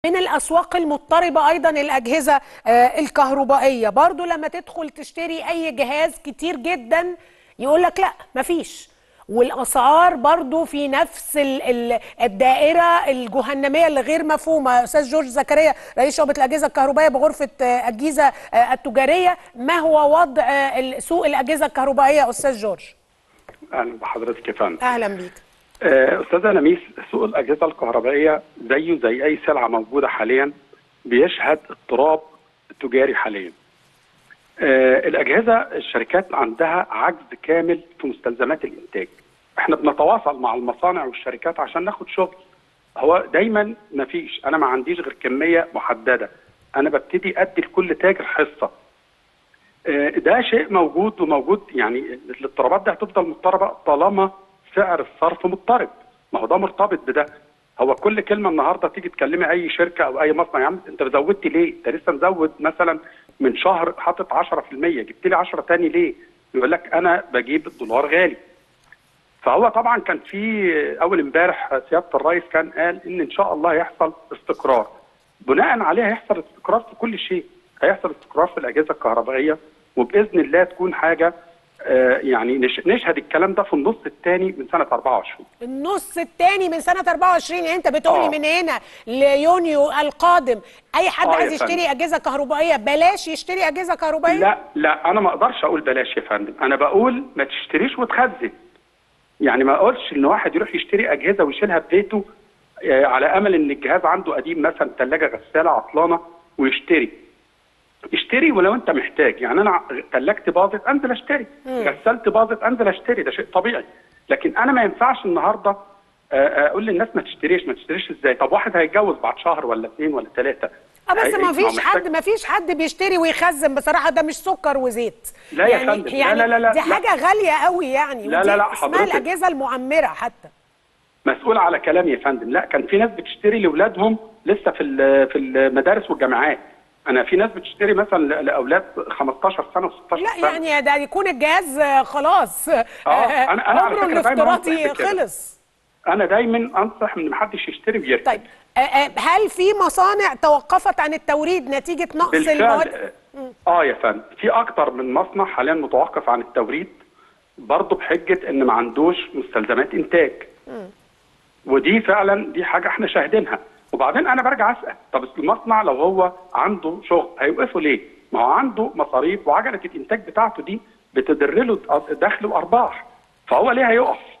من الأسواق المضطربة أيضا الأجهزة آه، الكهربائية برضو لما تدخل تشتري أي جهاز كتير جدا يقول لك لا مفيش والأسعار برضو في نفس ال- ال- الدائرة الجهنمية اللي غير مفهومة أستاذ جورج زكريا رئيس شعبة الأجهزة الكهربائية بغرفة آه، الجيزة آه، التجارية ما هو وضع آه، ال- سوق الأجهزة الكهربائية أستاذ جورج اهلا بحضرتك يا فندم أهلا بيك آه، استاذه نميس سوق الاجهزه الكهربائيه زيه زي اي سلعه موجوده حاليا بيشهد اضطراب تجاري حاليا آه، الاجهزه الشركات عندها عجز كامل في مستلزمات الانتاج احنا بنتواصل مع المصانع والشركات عشان ناخد شغل هو دايما ما فيش انا ما عنديش غير كميه محدده انا ببتدي ادي لكل تاجر حصه آه، ده شيء موجود وموجود يعني الاضطرابات دي هتفضل مضطربه طالما سعر الصرف مضطرب ما هو ده مرتبط بده هو كل كلمه النهارده تيجي تكلمي اي شركه او اي مصنع يا عم انت زودت ليه؟ انت لسه مزود مثلا من شهر حاطط 10% جبت لي 10 تاني ليه؟ يقول لك انا بجيب الدولار غالي فهو طبعا كان في اول امبارح سياده الرئيس كان قال ان ان شاء الله هيحصل استقرار بناء عليه هيحصل استقرار في كل شيء هيحصل استقرار في الاجهزه الكهربائيه وباذن الله تكون حاجه آه، يعني نش- نشهد الكلام ده في النص الثاني من سنه 24 النص الثاني من سنة 24 يعني انت بتقولي آه. من هنا ليونيو القادم اي حد آه يا عايز فندم. يشتري اجهزة كهربائية بلاش يشتري اجهزة كهربائية لا لا انا ما اقدرش اقول بلاش يا فندم انا بقول ما تشتريش وتخزن يعني ما اقولش ان واحد يروح يشتري اجهزه ويشيلها في بيته آه، على امل ان الجهاز عنده قديم مثلا ثلاجه غساله عطلانه ويشتري اشتري ولو انت محتاج يعني انا ثلاجتي باظت انزل اشتري غسالتي باظت انزل اشتري ده شيء طبيعي لكن انا ما ينفعش النهارده آه، آه، اقول للناس ما تشتريش ما تشتريش ازاي طب واحد هيتجوز بعد شهر ولا اثنين ولا ثلاثه اه بس ما هو فيش محتاج- حد ما فيش حد بيشتري ويخزن بصراحة ده مش سكر وزيت لا يا يعني فندم. لا يعني لا لا لا دي لا. حاجة غالية قوي يعني لا ودي لا لا، اسمها حضرتك. الأجهزة المعمرة حتى مسؤول على كلامي يا فندم لا كان في ناس بتشتري لاولادهم لسه في ال- في المدارس والجامعات انا في ناس بتشتري مثلا ل- لاولاد 15 سنه و16 لا سنه يعني ده يكون الجهاز آه، خلاص آه، أنا- أنا على عمره فكرة دايماً الافتراضي أنصح بكده. خلص انا دايما انصح ان محدش يشتري ويركن طيب آه، آه، هل في مصانع توقفت عن التوريد نتيجة نقص المواد بالفعل اه يا فندم في اكتر من مصنع حاليا متوقف عن التوريد برضه بحجه ان ما عندوش مستلزمات انتاج ودي فعلا دي حاجه احنا شاهدينها وبعدين انا برجع اسال طب المصنع لو هو عنده شغل هيوقفه ليه؟ ما هو عنده مصاريف وعجله الانتاج بتاعته دي بتدر له دخل وارباح فهو ليه هيقف؟